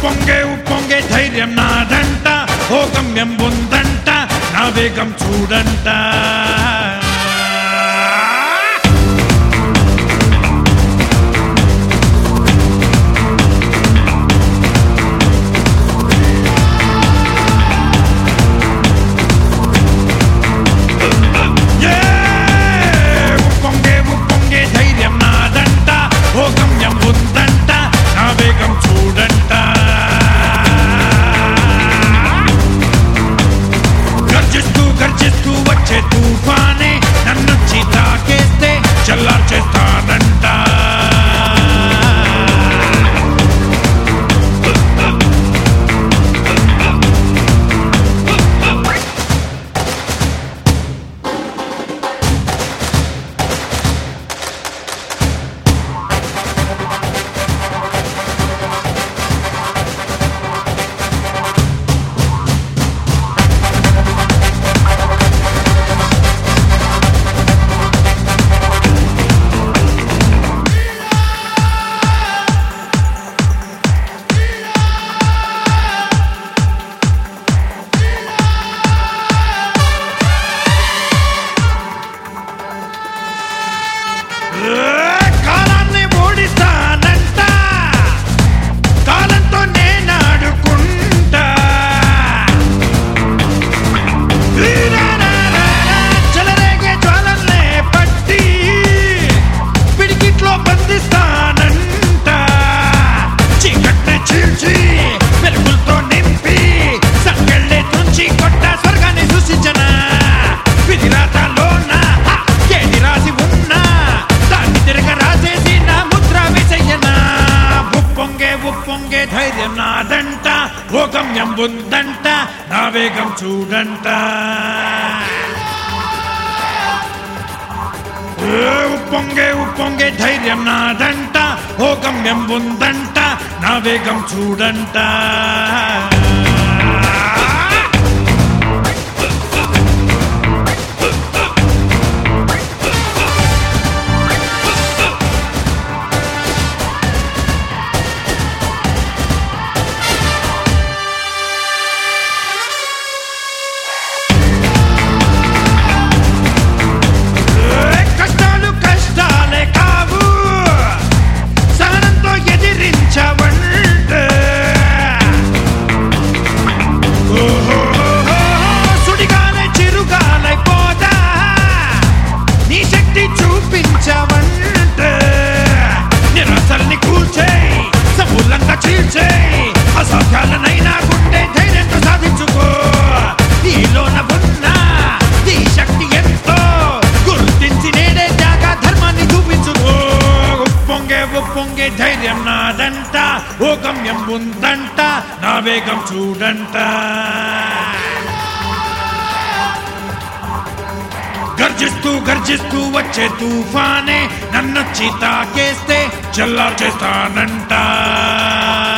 ఉప్పొంగే ఉప్పొంగే ధైర్యం నాదంట ఓ గమ్యం ఉందంట నా వేగం చూడంట ఏ! ఉప్పొంగే ఉప్పొంగే ధైర్యం నాదంట ఓ గమ్యం ఉందంట నా వేగం చూడంట గర్జిస్తూ గర్జిస్తూ వచ్చే తుఫానే నన్ను తాకేస్తే చల్లార్చేస్తానంట ఏ! కాలాన్ని ఓడిస్తానంట కాలంతో నేను ఆడుకుంటా చెలరేగే జ్వాలన్నే పట్టి పిడికిట్లో బంధిస్తానంట చీకట్ని చీల్చి వెలుగులతో నింపి సంకెళ్ళే తుంచి కొట్ట స్వర్గాన్ని సృష్టించన విధిరాతలోన ఏది రాసి ఉన్నా దాన్ని తిరగ రాసేసి నా ముద్ర విజయనా ఉప్పొంగే ఉప్పొంగే ధైర్యం నాదంట ఓ గమ్యం ఉందంట నా వేగం చూడంట ఏ ఉప్పొంగే ఉప్పొంగే ధైర్యం నాదంట ఓ గమ్యం ఉందంట నా వేగం చూడంట ఏ కష్టాలు కష్టాలే కావు సహనంతో ఎదిరించవంటే ఓహోహోహో, సుడిగాలే చిరుగాలై పోదా నీ శక్తి చూపించవంటే నిరాశల్ని కూల్చేయి సమూలంగా చీల్చేయి అసాధ్యాలనైనా గుండె ధైర్యంతో సాధించుకో నీలోన ఉన్న నీ శక్తి ఎంతో గుర్తించి నేడే త్యాగ ధర్మాన్ని చూపించుకో ఉప్పొంగే ఉప్పొంగే ధైర్యం నాదంట ఓ గమ్యం ఉందంట నా వేగం చూడంట గర్జిస్తూ గర్జిస్తూ వచ్చే తుఫానే నన్నొచ్చి తాకేస్తే చల్లార్చేస్తానంట